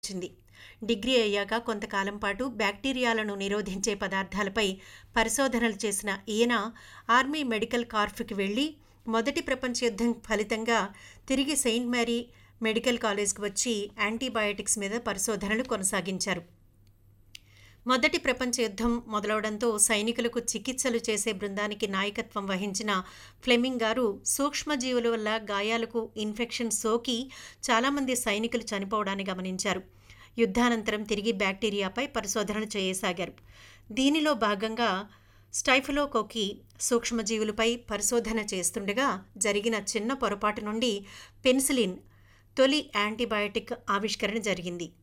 వచ్చింది డిగ్రీ అయ్యాక కొంతకాలం పాటు బ్యాక్టీరియాలను నిరోధించే పదార్థాలపై పరిశోధనలు చేసిన ఈయన ఆర్మీ మెడికల్ కార్ప్స్కి వెళ్ళి మొదటి ప్రపంచ యుద్ధం ఫలితంగా తిరిగి సెయింట్ మేరీ మెడికల్ కాలేజ్కి వచ్చి యాంటీబయాటిక్స్ మీద పరిశోధనలు కొనసాగించారు మొదటి ప్రపంచ యుద్ధం మొదలవడంతో సైనికులకు చికిత్సలు చేసే బృందానికి నాయకత్వం వహించిన ఫ్లెమింగ్ గారు సూక్ష్మజీవుల వల్ల గాయాలకు ఇన్ఫెక్షన్ సోకి చాలామంది సైనికులు చనిపోవడాన్ని గమనించారు యుద్ధానంతరం తిరిగి బ్యాక్టీరియాపై పరిశోధనలు చేయసాగారు దీనిలో భాగంగా స్టైఫలోకోకి సూక్ష్మజీవులపై పరిశోధన చేస్తుండగా జరిగిన చిన్న పొరపాటు నుండి పెన్సిలిన్ తొలి యాంటీబయాటిక్ ఆవిష్కరణ జరిగింది